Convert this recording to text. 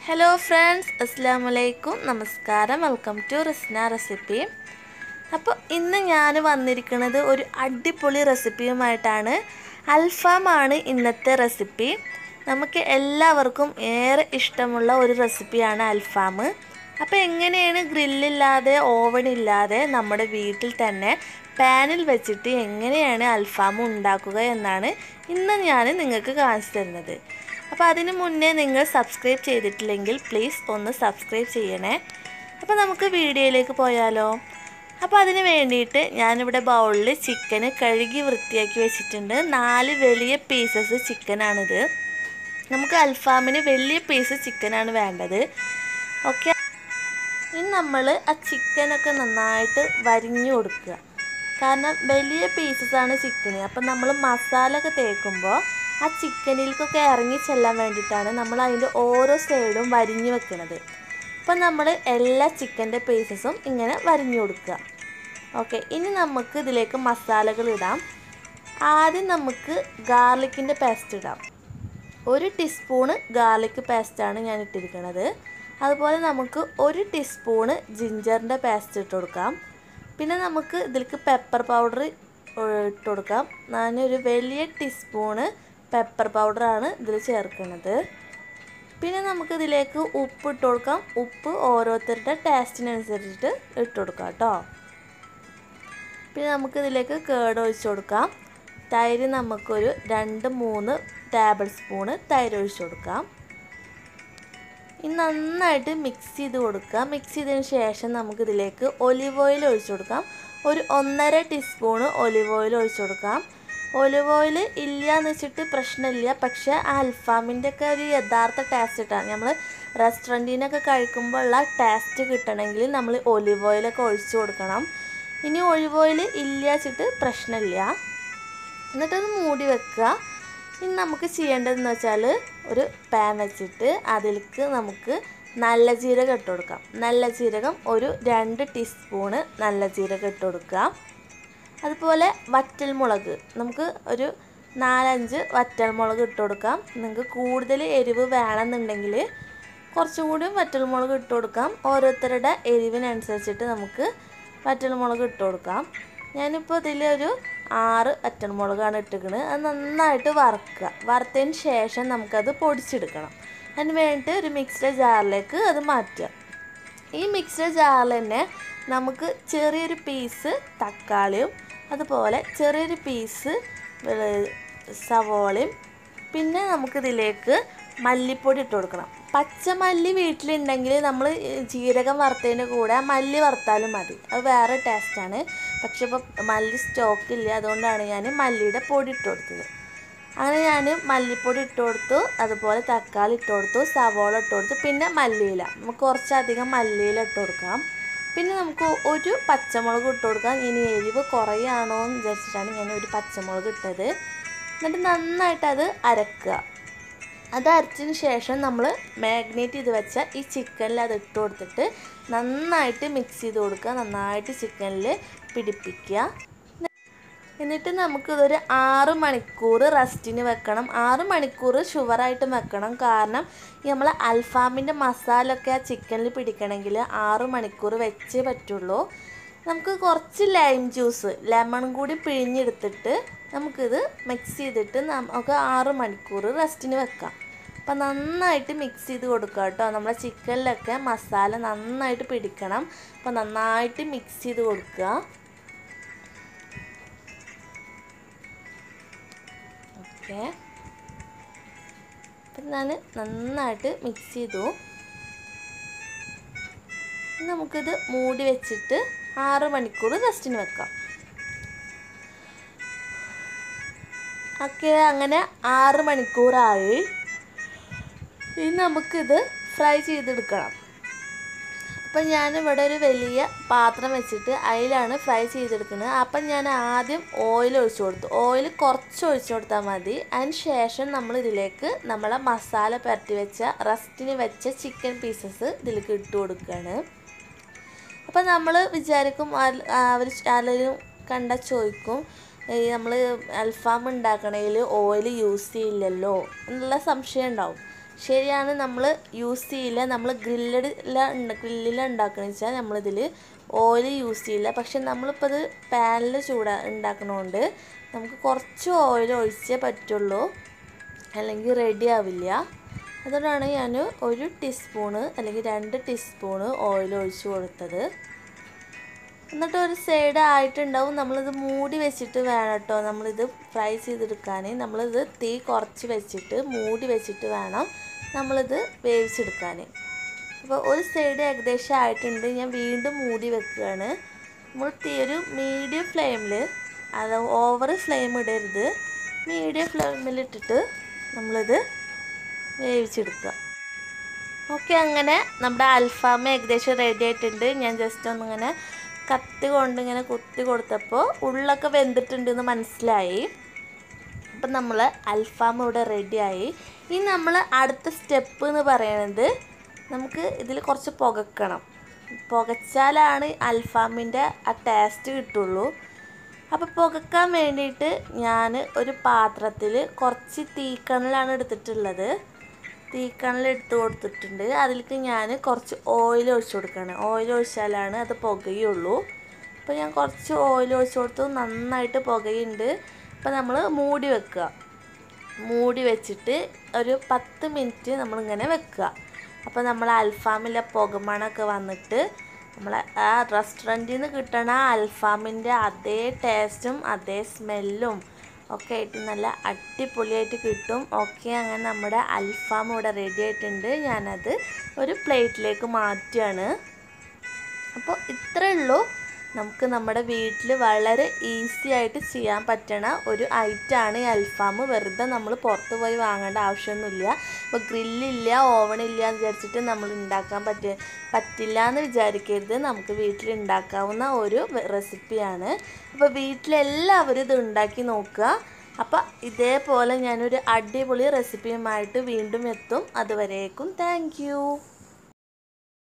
hello friends അസ്സാം വലൈക്കും നമസ്കാരം വെൽക്കം ടു റിസ്ന റെസിപ്പി അപ്പോൾ ഇന്ന് ഞാൻ വന്നിരിക്കുന്നത് ഒരു അടിപൊളി റെസിപ്പിയുമായിട്ടാണ് അൽഫാമാണ് ഇന്നത്തെ റെസിപ്പി നമുക്ക് എല്ലാവർക്കും ഏറെ ഇഷ്ടമുള്ള ഒരു റെസിപ്പിയാണ് അൽഫാം അപ്പോൾ എങ്ങനെയാണ് ഗ്രില്ലില്ലാതെ ഓവനില്ലാതെ നമ്മുടെ വീട്ടിൽ തന്നെ പാനിൽ വെച്ചിട്ട് എങ്ങനെയാണ് അൽഫാം ഉണ്ടാക്കുക എന്നാണ് ഇന്ന് ഞാൻ നിങ്ങൾക്ക് കാണിച്ചു തരുന്നത് അപ്പോൾ അതിന് മുന്നേ നിങ്ങൾ സബ്സ്ക്രൈബ് ചെയ്തിട്ടില്ലെങ്കിൽ പ്ലീസ് ഒന്ന് സബ്സ്ക്രൈബ് ചെയ്യണേ അപ്പോൾ നമുക്ക് വീഡിയോയിലേക്ക് പോയാലോ അപ്പോൾ അതിന് വേണ്ടിയിട്ട് ഞാനിവിടെ ബൗളിൽ ചിക്കന് കഴുകി വൃത്തിയാക്കി വെച്ചിട്ടുണ്ട് നാല് വലിയ പീസസ് ചിക്കനാണിത് നമുക്ക് അൽഫാമിന് വലിയ പീസ് ചിക്കനാണ് വേണ്ടത് ഓക്കെ ഇനി നമ്മൾ ആ ചിക്കനൊക്കെ നന്നായിട്ട് വരിഞ്ഞു കൊടുക്കുക കാരണം വലിയ പീസസാണ് ചിക്കന് അപ്പം നമ്മൾ മസാല ഒക്കെ തേക്കുമ്പോൾ ആ ചിക്കനിലേക്കൊക്കെ ഇറങ്ങി ചെല്ലാൻ വേണ്ടിയിട്ടാണ് നമ്മൾ അതിൻ്റെ ഓരോ സൈഡും വരിഞ്ഞു വെക്കുന്നത് അപ്പം നമ്മൾ എല്ലാ ചിക്കൻ്റെ പീസസും ഇങ്ങനെ വരിഞ്ഞു കൊടുക്കുക ഓക്കെ ഇനി നമുക്ക് ഇതിലേക്ക് മസാലകൾ ഇടാം ആദ്യം നമുക്ക് ഗാർലിക്കിൻ്റെ പേസ്റ്റ് ഇടാം ഒരു ടീസ്പൂണ് ഗാർലിക് പേസ്റ്റാണ് ഞാൻ ഇട്ടിരിക്കുന്നത് അതുപോലെ നമുക്ക് ഒരു ടീസ്പൂണ് ജിഞ്ചറിൻ്റെ പേസ്റ്റ് ഇട്ട് കൊടുക്കാം പിന്നെ നമുക്ക് ഇതിലേക്ക് പെപ്പർ പൗഡർ ഇട്ട് കൊടുക്കാം ഞാനൊരു വലിയ ടീസ്പൂണ് പെപ്പർ പൗഡറാണ് ഇതിൽ ചേർക്കുന്നത് പിന്നെ നമുക്ക് ഇതിലേക്ക് ഉപ്പ് ഇട്ട് കൊടുക്കാം ഉപ്പ് ഓരോരുത്തരുടെ ടേസ്റ്റിനനുസരിച്ചിട്ട് ഇട്ട് കൊടുക്കാം കേട്ടോ പിന്നെ നമുക്ക് ഇതിലേക്ക് കേട് ഒഴിച്ച് കൊടുക്കാം തൈര് നമുക്കൊരു രണ്ട് മൂന്ന് ടേബിൾ സ്പൂണ് തൈര് ഒഴിച്ച് കൊടുക്കാം ഇനി നന്നായിട്ട് മിക്സ് ചെയ്ത് കൊടുക്കാം മിക്സ് ചെയ്തതിന് ശേഷം നമുക്കിതിലേക്ക് ഒലിവ് ഓയിൽ ഒഴിച്ച് കൊടുക്കാം ഒരു ഒന്നര ടീസ്പൂണ് ഒലിവ് ഓയിൽ ഒഴിച്ച് കൊടുക്കാം ഒലിവ് ഓയിൽ ഇല്ല എന്ന് വെച്ചിട്ട് പ്രശ്നമില്ല പക്ഷേ ആ അൽഫാമിൻ്റെ ഒക്കെ ഒരു യഥാർത്ഥ ടേസ്റ്റ് കിട്ടാൻ നമ്മൾ റെസ്റ്റോറൻറ്റിനൊക്കെ കഴിക്കുമ്പോൾ ഉള്ള ടേസ്റ്റ് കിട്ടണമെങ്കിൽ നമ്മൾ ഒലിവ് ഓയിലൊക്കെ ഒഴിച്ച് കൊടുക്കണം ഇനി ഒലിവ് ഓയിൽ ഇല്ല വെച്ചിട്ട് പ്രശ്നമില്ല എന്നിട്ടത് മൂടി വെക്കുക ഇനി നമുക്ക് ചെയ്യേണ്ടതെന്ന് വെച്ചാൽ ഒരു പാൻ വെച്ചിട്ട് അതിലേക്ക് നമുക്ക് നല്ല ജീരകം ഇട്ട് കൊടുക്കാം നല്ല ജീരകം ഒരു രണ്ട് ടീസ്പൂണ് നല്ല ജീരകം ഇട്ട് കൊടുക്കുക അതുപോലെ വറ്റൽമുളക് നമുക്ക് ഒരു നാലഞ്ച് വറ്റൽമുളക് ഇട്ട് കൊടുക്കാം നിങ്ങൾക്ക് കൂടുതൽ എരിവ് വേണമെന്നുണ്ടെങ്കിൽ കുറച്ചും കൂടി വറ്റൽമുളക് ഇട്ട് കൊടുക്കാം ഓരോരുത്തരുടെ എരിവിനനുസരിച്ചിട്ട് നമുക്ക് വറ്റൽമുളക് ഇട്ട് കൊടുക്കാം ഞാനിപ്പോൾ ഇതിലൊരു ആറ് വറ്റൽമുളകാണ് ഇട്ടിരിക്കുന്നത് അത് നന്നായിട്ട് വറുക്കുക വറുത്തതിന് ശേഷം നമുക്കത് പൊടിച്ചെടുക്കണം അതിന് വേണ്ടിയിട്ട് ഒരു മിക്സ്ഡ് ജാറിലേക്ക് അത് മാറ്റുക ഈ മിക്സ്ഡ് ജാറിൽ തന്നെ നമുക്ക് ചെറിയൊരു പീസ് തക്കാളിയും അതുപോലെ ചെറിയൊരു പീസ് സവോളയും പിന്നെ നമുക്കിതിലേക്ക് മല്ലിപ്പൊടി ഇട്ട് കൊടുക്കണം പച്ചമല്ലി വീട്ടിലുണ്ടെങ്കിൽ നമ്മൾ ജീരകം വറുത്തതിൻ്റെ കൂടെ മല്ലി വറുത്താലും മതി അത് വേറെ ടേസ്റ്റാണ് പക്ഷെ ഇപ്പോൾ മല്ലി സ്റ്റോക്ക് ഇല്ല അതുകൊണ്ടാണ് ഞാൻ മല്ലിയുടെ പൊടി ഇട്ട് കൊടുത്തത് അങ്ങനെ ഞാൻ മല്ലിപ്പൊടി ഇട്ട് കൊടുത്തു അതുപോലെ തക്കാളി ഇട്ട് കൊടുത്തു സവോള ഇട്ട് കൊടുത്തു പിന്നെ മല്ലിയില നമുക്ക് കുറച്ചധികം മല്ലിയില ഇട്ട് കൊടുക്കാം പിന്നെ നമുക്ക് ഒരു പച്ചമുളക് ഇട്ട് കൊടുക്കാം ഇനി എരിവ് കുറയാണോ എന്ന് വിചാരിച്ചിട്ടാണ് ഞാൻ ഒരു പച്ചമുളക് ഇട്ടത് എന്നിട്ട് നന്നായിട്ട് അത് അരക്കുക അത് അരച്ചതിന് ശേഷം നമ്മൾ മാഗ്നേറ്റ് ചെയ്ത് വെച്ച ഈ ചിക്കനിൽ അത് ഇട്ട് കൊടുത്തിട്ട് നന്നായിട്ട് മിക്സ് ചെയ്ത് കൊടുക്കുക നന്നായിട്ട് ചിക്കനിൽ പിടിപ്പിക്കുക എന്നിട്ട് നമുക്കിതൊരു ആറ് മണിക്കൂർ റെസ്റ്റിന് വെക്കണം ആറ് മണിക്കൂർ ഷുവറായിട്ടും വെക്കണം കാരണം ഈ നമ്മൾ അൽഫാമിൻ്റെ മസാല ഒക്കെ ആ ചിക്കനിൽ പിടിക്കണമെങ്കിൽ ആറ് മണിക്കൂർ വെച്ചേ പറ്റുള്ളൂ നമുക്ക് കുറച്ച് ലൈം ജ്യൂസ് ലെമൺ കൂടി പിഴിഞ്ഞെടുത്തിട്ട് നമുക്കിത് മിക്സ് ചെയ്തിട്ട് നമുക്ക് ആറ് മണിക്കൂർ റെസ്റ്റിന് വെക്കാം അപ്പം നന്നായിട്ട് മിക്സ് ചെയ്ത് കൊടുക്കുക കേട്ടോ നമ്മുടെ ചിക്കനിലൊക്കെ മസാല നന്നായിട്ട് പിടിക്കണം അപ്പോൾ നന്നായിട്ട് മിക്സ് ചെയ്ത് കൊടുക്കുക ഓക്കെ അപ്പം ഞാൻ നന്നായിട്ട് മിക്സ് ചെയ്തു നമുക്കിത് മൂടി വെച്ചിട്ട് ആറ് മണിക്കൂർ റെസ്റ്റിന് വെക്കാം ഒക്കെ അങ്ങനെ ആറ് മണിക്കൂറായി ഇനി നമുക്കിത് ഫ്രൈ ചെയ്തെടുക്കണം അപ്പം ഞാനിവിടെ ഒരു വലിയ പാത്രം വെച്ചിട്ട് അതിലാണ് ഫ്രൈ ചെയ്തെടുക്കുന്നത് അപ്പം ഞാൻ ആദ്യം ഓയിൽ ഒഴിച്ചു കൊടുത്തു ഓയിൽ കുറച്ച് ഒഴിച്ചു കൊടുത്താൽ മതി അതിന് ശേഷം നമ്മൾ ഇതിലേക്ക് നമ്മളെ മസാല പുരട്ടി വെച്ച റസ്റ്റിന് വെച്ച ചിക്കൻ പീസസ് ഇതിലേക്ക് ഇട്ട് കൊടുക്കുകയാണ് അപ്പം നമ്മൾ വിചാരിക്കും അവർ ആരെങ്കിലും കണ്ട ചോദിക്കും ഈ നമ്മൾ അൽഫാം ഉണ്ടാക്കണതിൽ ഓയിൽ യൂസ് ചെയ്യില്ലല്ലോ എന്നുള്ള സംശയം ഉണ്ടാവും ശരിയാണ് നമ്മൾ യൂസ് ചെയ്യില്ല നമ്മൾ ഗ്രില്ലഡില ഗ്രില്ലിൽ ഉണ്ടാക്കണമെന്ന് വെച്ചാൽ നമ്മളിതിൽ ഓയിൽ യൂസ് ചെയ്യില്ല പക്ഷെ നമ്മളിപ്പോൾ ഇത് പാനിൽ ചൂടാ ഉണ്ടാക്കണോണ്ട് നമുക്ക് കുറച്ച് ഓയിൽ ഒഴിച്ചേ പറ്റുള്ളൂ അല്ലെങ്കിൽ റെഡി ആവില്ല അതുകൊണ്ടാണ് ഞാൻ ഒരു ടീസ്പൂണ് അല്ലെങ്കിൽ രണ്ട് ടീസ്പൂണ് ഓയിൽ ഒഴിച്ച് കൊടുത്തത് എന്നിട്ട് ഒരു സൈഡ് ആയിട്ടുണ്ടാവും നമ്മളിത് മൂടി വെച്ചിട്ട് വേണം കേട്ടോ നമ്മളിത് ഫ്രൈ ചെയ്തെടുക്കാൻ നമ്മളിത് തീ കുറച്ച് വെച്ചിട്ട് മൂടി വെച്ചിട്ട് വേണം നമ്മളിത് വേവിച്ചെടുക്കാൻ അപ്പോൾ ഒരു സൈഡ് ഏകദേശം ആയിട്ടുണ്ട് ഞാൻ വീണ്ടും മൂടി വെക്കുകയാണ് നമ്മൾ തീ ഒരു മീഡിയം ഫ്ലെയിമിൽ അത് ഓവർ ഫ്ലെയിം ഇടരുത് മീഡിയം ഫ്ലെയിമിൽ ഇട്ടിട്ട് നമ്മളിത് വേവിച്ചെടുക്കുക ഓക്കെ അങ്ങനെ നമ്മുടെ അൽഫാം ഏകദേശം റെഡി ആയിട്ടുണ്ട് ഞാൻ ജസ്റ്റ് ഒന്നിങ്ങനെ കത്തി കൊണ്ട് ഇങ്ങനെ കുത്തി കൊടുത്തപ്പോൾ ഉള്ളൊക്കെ വെന്തിട്ടുണ്ടെന്ന് മനസ്സിലായി അപ്പം നമ്മൾ അൽഫാം ഇവിടെ റെഡിയായി ഇനി നമ്മൾ അടുത്ത സ്റ്റെപ്പ് എന്ന് പറയുന്നത് നമുക്ക് ഇതിൽ കുറച്ച് പുകക്കണം പുകച്ചാലാണ് അൽഫാമിൻ്റെ ആ ടേസ്റ്റ് കിട്ടുള്ളൂ അപ്പോൾ പുകക്കാൻ വേണ്ടിയിട്ട് ഞാൻ ഒരു പാത്രത്തിൽ കുറച്ച് തീക്കണലാണ് എടുത്തിട്ടുള്ളത് തീക്കണൽ എടുത്ത് കൊടുത്തിട്ടുണ്ട് അതിലേക്ക് ഞാൻ കുറച്ച് ഓയിൽ ഒഴിച്ചു കൊടുക്കുകയാണ് ഓയിൽ ഒഴിച്ചാലാണ് അത് പുകയുള്ളൂ അപ്പോൾ ഞാൻ കുറച്ച് ഓയിൽ ഒഴിച്ചു കൊടുത്തു നന്നായിട്ട് പുകയുണ്ട് അപ്പോൾ നമ്മൾ മൂടി വെക്കുക മൂടി വെച്ചിട്ട് ഒരു പത്ത് മിനിറ്റ് നമ്മളിങ്ങനെ വെക്കുക അപ്പോൾ നമ്മൾ അൽഫാമിലെ പുകമണമൊക്കെ വന്നിട്ട് നമ്മളെ ആ റെസ്റ്റോറൻറ്റിൽ നിന്ന് കിട്ടണ അൽഫാമിൻ്റെ അതേ ടേസ്റ്റും അതേ സ്മെല്ലും ഒക്കെ ആയിട്ട് നല്ല അടിപൊളിയായിട്ട് കിട്ടും ഓക്കെ അങ്ങനെ നമ്മുടെ അൽഫാം ഇവിടെ റെഡി ആയിട്ടുണ്ട് ഞാനത് ഒരു പ്ലേറ്റിലേക്ക് മാറ്റുകയാണ് അപ്പോൾ ഇത്രയേ ഉള്ളൂ നമുക്ക് നമ്മുടെ വീട്ടിൽ വളരെ ഈസി ആയിട്ട് ചെയ്യാൻ പറ്റണ ഒരു ഐറ്റമാണ് ഈ അൽഫാം വെറുതെ നമ്മൾ പുറത്ത് പോയി വാങ്ങേണ്ട ആവശ്യമൊന്നുമില്ല ഇപ്പോൾ ഗ്രില്ലില്ല ഓവണില്ല എന്ന് വിചാരിച്ചിട്ട് നമ്മൾ ഉണ്ടാക്കാൻ പറ്റ പറ്റില്ല എന്ന് വിചാരിക്കരുത് നമുക്ക് വീട്ടിൽ ഉണ്ടാക്കാവുന്ന ഒരു റെസിപ്പിയാണ് അപ്പോൾ വീട്ടിലെല്ലാവരും ഇത് ഉണ്ടാക്കി നോക്കുക അപ്പോൾ ഇതേപോലെ ഞാനൊരു അടിപൊളി റെസിപ്പിയുമായിട്ട് വീണ്ടും എത്തും അതുവരേക്കും താങ്ക്